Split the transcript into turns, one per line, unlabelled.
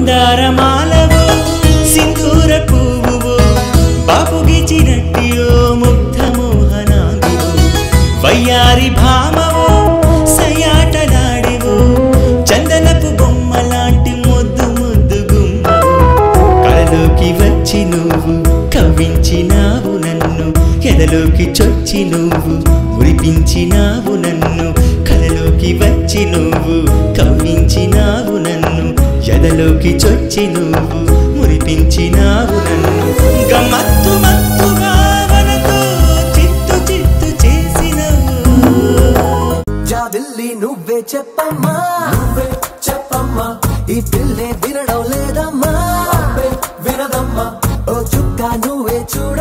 మందారమాలవో సింధూర పువ్వువో బాపు గీచినట్టియో ముగ్ధ మోహనాంగివో వయ్యారి భామవో సయాటలాడివో చందనపు బొమ్మ లాంటి ముద్దు ముద్దు గుమ్మవో కళలోకి వచ్చి నువ్వు కవ్వించినావు నన్ను ఎదలోకి చొచ్చి నువ్వు మురిపించినావు నన్ను కలలోకి వచ్చి నువ్వు కవ్వించినావు నన్ను ఎదలోకి చొచ్చి నువ్వు మురిపించినావు నన్ను గమ్మత్తు మత్తుగా వనతో చిత్తు చిత్తు చేసినవు
జాబిల్లి నువ్వే చెప్పమ్మా నువ్వే చెప్పమ్మా ఈ పిల్లే వినడం లేదమ్మా వినదమ్మా ఓ చుక్క నువ్వే చూడ